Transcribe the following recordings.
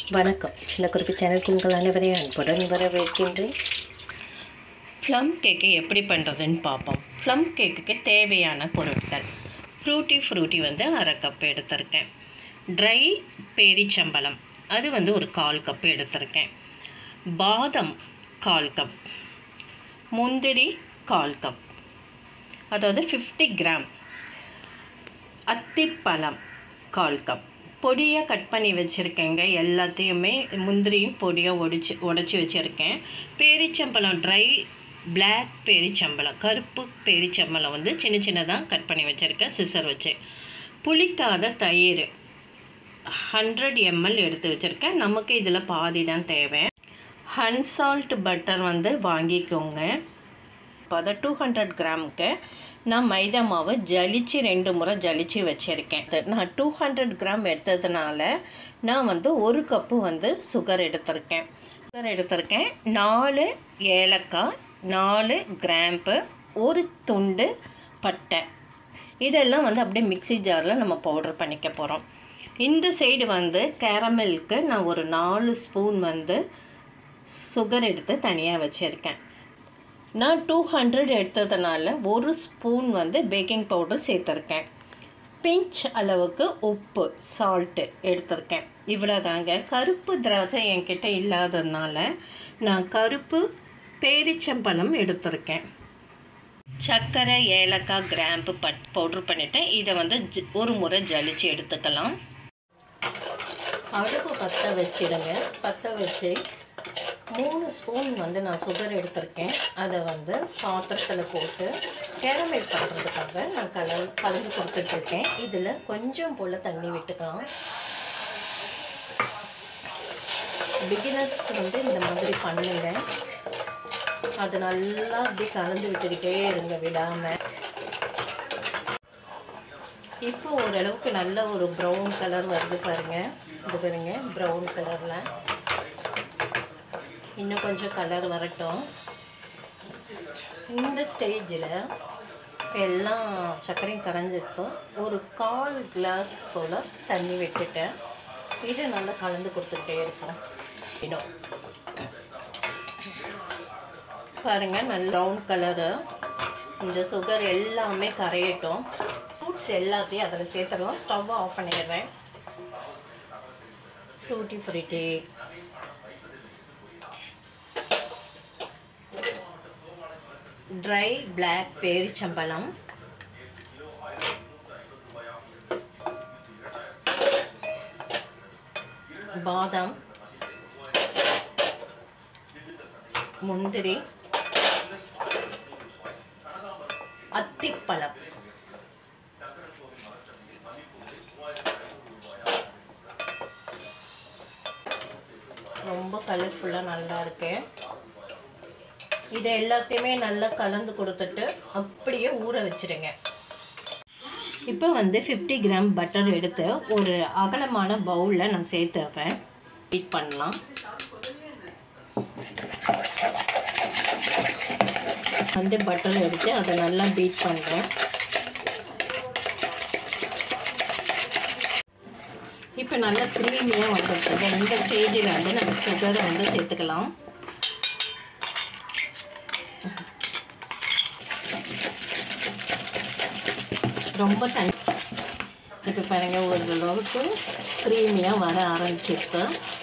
வணக்கம் சின்ன குறிப்பு சேனலுக்கு உங்கள் அனைவரையும் அன்புடன் வரவேற்கின்றேன் ப்ளம் கேக்கு எப்படி பண்ணுறதுன்னு பார்ப்போம் ப்ளம் கேக்குக்கு தேவையான பொருட்கள் ஃப்ரூட்டி ஃப்ரூட்டி வந்து அரை கப் எடுத்திருக்கேன் ட்ரை பேரிச்சம்பழம் அது வந்து ஒரு கால் கப் எடுத்திருக்கேன் பாதம் கால் கப் முந்திரி கால் கப் அதாவது ஃபிஃப்டி கிராம் அத்திப்பழம் கால் கப் பொடியாக கட் பண்ணி வச்சுருக்கேங்க எல்லாத்தையுமே முந்திரியும் பொடியாக ஒடிச்சு உடச்சி வச்சுருக்கேன் பேரிச்சம்பழம் ட்ரை பிளாக் பேரிச்சம்பழம் கருப்பு பேரிச்சம்பழம் வந்து சின்ன சின்னதாக கட் பண்ணி வச்சுருக்கேன் சிசர் வச்சு புளிக்காத தயிர் ஹண்ட்ரட் எம்எல் எடுத்து வச்சுருக்கேன் நமக்கு இதில் பாதி தான் தேவை ஹன்சால்ட் பட்டர் வந்து வாங்கிக்கோங்க இப்போ அதை டூ ஹண்ட்ரட் கிராமுக்கு நான் மைதா மாவு ஜலிச்சு ரெண்டு முறை ஜலிச்சு வச்சுருக்கேன் நான் டூ ஹண்ட்ரட் கிராம் எடுத்ததுனால நான் வந்து ஒரு கப்பு வந்து சுகர் எடுத்திருக்கேன் சுகர் எடுத்திருக்கேன் நாலு ஏலக்காய் நாலு கிராம்பு ஒரு துண்டு பட்டை இதெல்லாம் வந்து அப்படியே மிக்ஸி ஜாரில் நம்ம பவுடர் பண்ணிக்க போகிறோம் இந்த சைடு வந்து கேரமெல்க்கு நான் ஒரு நாலு ஸ்பூன் வந்து சுகர் எடுத்து தனியாக வச்சுருக்கேன் நான் டூ ஹண்ட்ரட் எடுத்ததுனால ஒரு ஸ்பூன் வந்து பேக்கிங் பவுடர் சேர்த்துருக்கேன் பிஞ்ச் அளவுக்கு உப்பு சால்ட்டு எடுத்திருக்கேன் இவ்வளோதாங்க கருப்பு திராட்சை என்கிட்ட இல்லாததுனால நான் கருப்பு பேரிச்சம்பழம் எடுத்திருக்கேன் சர்க்கரை ஏலக்காய் கிராம்பு பட் பவுட்ரு பண்ணிவிட்டேன் இதை வந்து ஜ ஒரு முறை ஜலிச்சு எடுத்துக்கலாம் அடுப்பு பற்ற வச்சிடுங்க பற்ற வச்சு மூணு ஸ்பூன் வந்து நான் சுகர் எடுத்திருக்கேன் அதை வந்து பாத்திரத்தில் போட்டு கேரமல் பண்ணுறதுக்காக நான் கல கலந்து கொடுத்துட்ருக்கேன் இதில் கொஞ்சம் போல் தண்ணி விட்டுக்கலாம் பிகினர்ஸ்க்கு வந்து இந்த மாதிரி பண்ணுங்க அது நல்லா அப்படி கலந்து விட்டுக்கிட்டே இருங்க விடாமல் இப்போ ஓரளவுக்கு நல்ல ஒரு ப்ரௌன் கலர் வருது பாருங்கள் இது பாருங்க ப்ரௌன் கலரில் இன்னும் கொஞ்சம் கலர் வரட்டும் இந்த ஸ்டேஜில் எல்லாம் சர்க்கரையும் கரைஞ்சிருக்கும் ஒரு கால் கிளாஸ் போல் தண்ணி விட்டுட்டேன் இதை நல்லா கலந்து கொடுத்துக்கிட்டே இருக்கும் இடம் பாருங்கள் நல்ல ப்ரௌன் கலரு இந்த சுகர் எல்லாமே கரையட்டும் ஃப்ரூட்ஸ் எல்லாத்தையும் அதில் சேர்த்துடலாம் ஸ்டவ் ஆஃப் பண்ணிடுவேன் ஃப்ரூட்டி ஃப்ரூட்டி ட்ரை பிளாக் பேரிச்சம்பழம் பாதாம் முந்திரி அத்திப்பழம் ரொம்ப கலர்ஃபுல்லாக நல்லா இருக்கு இதை எல்லாத்தையுமே நல்லா கலந்து கொடுத்துட்டு அப்படியே ஊற வச்சிடுங்க இப்போ வந்து ஃபிஃப்டி கிராம் பட்டர் எடுத்து ஒரு அகலமான பவுலில் நான் சேர்த்துறேன் பீட் பண்ணலாம் வந்து பட்டர் எடுத்து அதை நல்லா பீட் பண்ணுறேன் இப்போ நல்லா க்ரீமியாக வந்துருக்கு இந்த ஸ்டேஜில் வந்து நம்ம சுகரை வந்து சேர்த்துக்கலாம் ரொம்ப தனி இப்போ பாருங்கள் ஓரளவுக்கு க்ரீமியாக வர ஆரம்பிச்சிருக்கு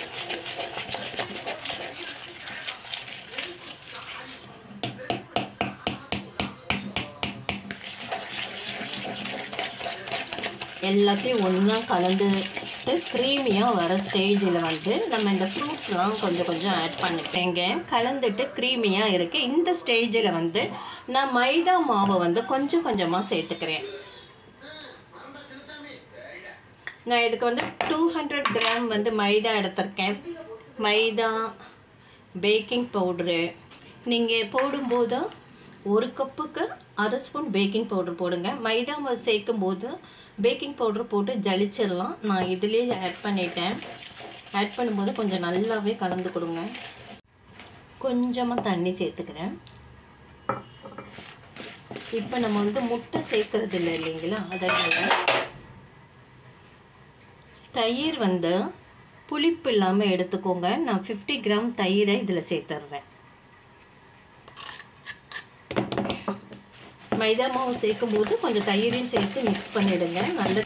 எல்லாத்தையும் ஒன்றா கலந்துட்டு க்ரீமியாக வர ஸ்டேஜில் வந்து நம்ம இந்த ஃப்ரூட்ஸ்லாம் கொஞ்சம் கொஞ்சம் ஆட் பண்ணிப்பேங்க கலந்துட்டு க்ரீமியாக இருக்குது இந்த ஸ்டேஜில் வந்து நான் மைதா மாவை வந்து கொஞ்சம் கொஞ்சமாக சேர்த்துக்கிறேன் நான் இதுக்கு வந்து டூ ஹண்ட்ரட் கிராம் வந்து மைதா எடுத்திருக்கேன் மைதா பேக்கிங் பவுட்ரு நீங்கள் போடும்போது ஒரு கப்புக்கு அரை ஸ்பூன் பேக்கிங் பவுட்ரு போடுங்க மைதா சேர்க்கும் போது பேக்கிங் பவுட்ரு போட்டு ஜலிச்சிடலாம் நான் இதுலேயே ஆட் பண்ணிட்டேன் ஆட் பண்ணும்போது கொஞ்சம் நல்லாவே கலந்து கொடுங்க கொஞ்சமாக தண்ணி சேர்த்துக்கிறேன் இப்போ நம்ம வந்து முட்டை சேர்க்கறது இல்லை இல்லைங்களா அதனால் தயிர் வந்து புளிப்பு இல்லாமல் எடுத்துக்கோங்க நான் ஃபிஃப்டி கிராம் தயிரை இதில் சேர்த்துட்றேன் மைதா மாவு சேர்க்கும் போது கொஞ்சம் தயிரையும் சேர்த்து மிக்ஸ் பண்ணிவிடுங்க நல்ல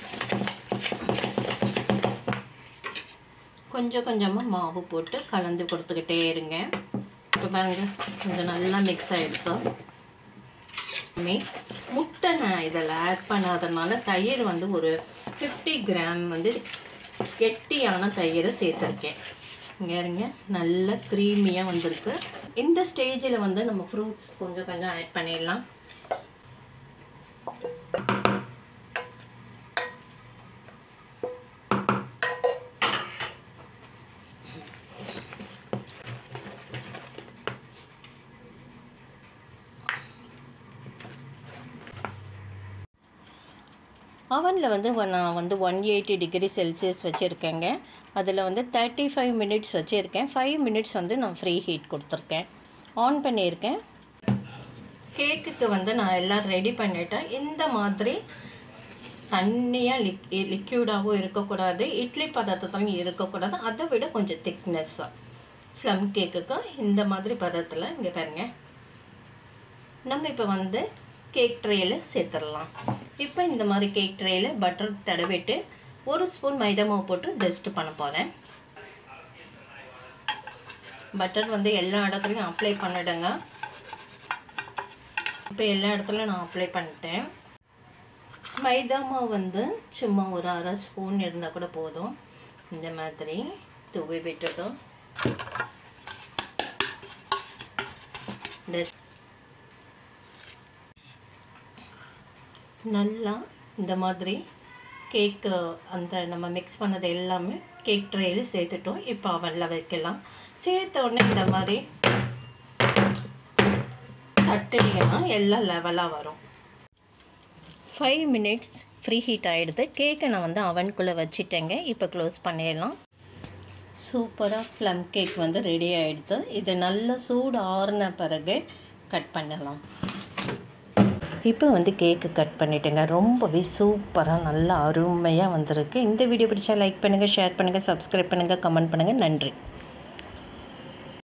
கொஞ்சம் கொஞ்சமாக மாவு போட்டு கலந்து கொடுத்துக்கிட்டே இருங்க இப்போ பாருங்க கொஞ்சம் நல்லா மிக்ஸ் ஆகிடுச்சோம் முட்டை நான் இதில் ஆட் பண்ணாதனால தயிர் வந்து ஒரு ஃபிஃப்டி கிராம் வந்து கெட்டியான தயிரை சேர்த்துருக்கேன் இங்கே இருங்க நல்ல க்ரீமியாக வந்திருக்கு இந்த ஸ்டேஜில் வந்து நம்ம ஃப்ரூட்ஸ் கொஞ்சம் கொஞ்சம் ஆட் பண்ணிடலாம் அவனில் வந்து நான் வந்து ஒன் எயிட்டி டிகிரி செல்சியஸ் வச்சுருக்கேங்க அதில் வந்து தேர்ட்டி ஃபைவ் மினிட்ஸ் வச்சுருக்கேன் ஃபைவ் மினிட்ஸ் வந்து நான் ஃப்ரீ ஹீட் கொடுத்துருக்கேன் ஆன் பண்ணியிருக்கேன் கேக்குக்கு வந்து நான் எல்லாம் ரெடி பண்ணிட்டேன் இந்த மாதிரி தண்ணியாக லிக் லிக்யூடாகவும் இருக்கக்கூடாது இட்லி பதத்தத்துலையும் இருக்கக்கூடாது அதை விட கொஞ்சம் திக்னஸ்ஸாக ஃப்ளம் கேக்குக்கு இந்த மாதிரி பதத்தில் இங்கே பாருங்க நம்ம இப்போ வந்து கேக் ட்ரேயில் சேர்த்துடலாம் இப்போ இந்த மாதிரி கேக் ட்ரேயில் பட்டர் தடவிட்டு ஒரு ஸ்பூன் மைதா மாவு போட்டு டஸ்ட் பண்ண போகிறேன் பட்டர் வந்து எல்லா இடத்துலையும் அப்ளை பண்ணிடுங்க இப்போ எல்லா இடத்துலையும் நான் அப்ளை பண்ணிட்டேன் மைதா மாவு வந்து சும்மா ஒரு அரை ஸ்பூன் இருந்தால் கூட போதும் இந்த மாதிரி தூவி விட்டுட்டோம் நல்லா இந்த மாதிரி கேக்கு அந்த நம்ம மிக்ஸ் பண்ணது எல்லாமே கேக் ட்ரேயில் சேர்த்துட்டோம் இப்போ அவனில் வைக்கலாம் சேர்த்த உடனே இந்த மாதிரி தட்டுனீங்கன்னா எல்லாம் லெவலாக வரும் ஃபைவ் மினிட்ஸ் ஃப்ரீ ஹீட் ஆகிடுது கேக்கை நான் வந்து அவனுக்குள்ளே வச்சுட்டேங்க இப்போ க்ளோஸ் பண்ணிடலாம் சூப்பராக ப்ளம் கேக் வந்து ரெடி ஆகிடுது இது நல்லா சூடு ஆறுன பிறகு கட் பண்ணலாம் இப்போ வந்து கேக்கு கட் பண்ணிட்டேங்க ரொம்பவே சூப்பராக நல்லா அருமையாக வந்திருக்கு இந்த வீடியோ பிடிச்சா லைக் பண்ணுங்கள் ஷேர் பண்ணுங்கள் சப்ஸ்கிரைப் பண்ணுங்கள் கமெண்ட் பண்ணுங்கள் நன்றி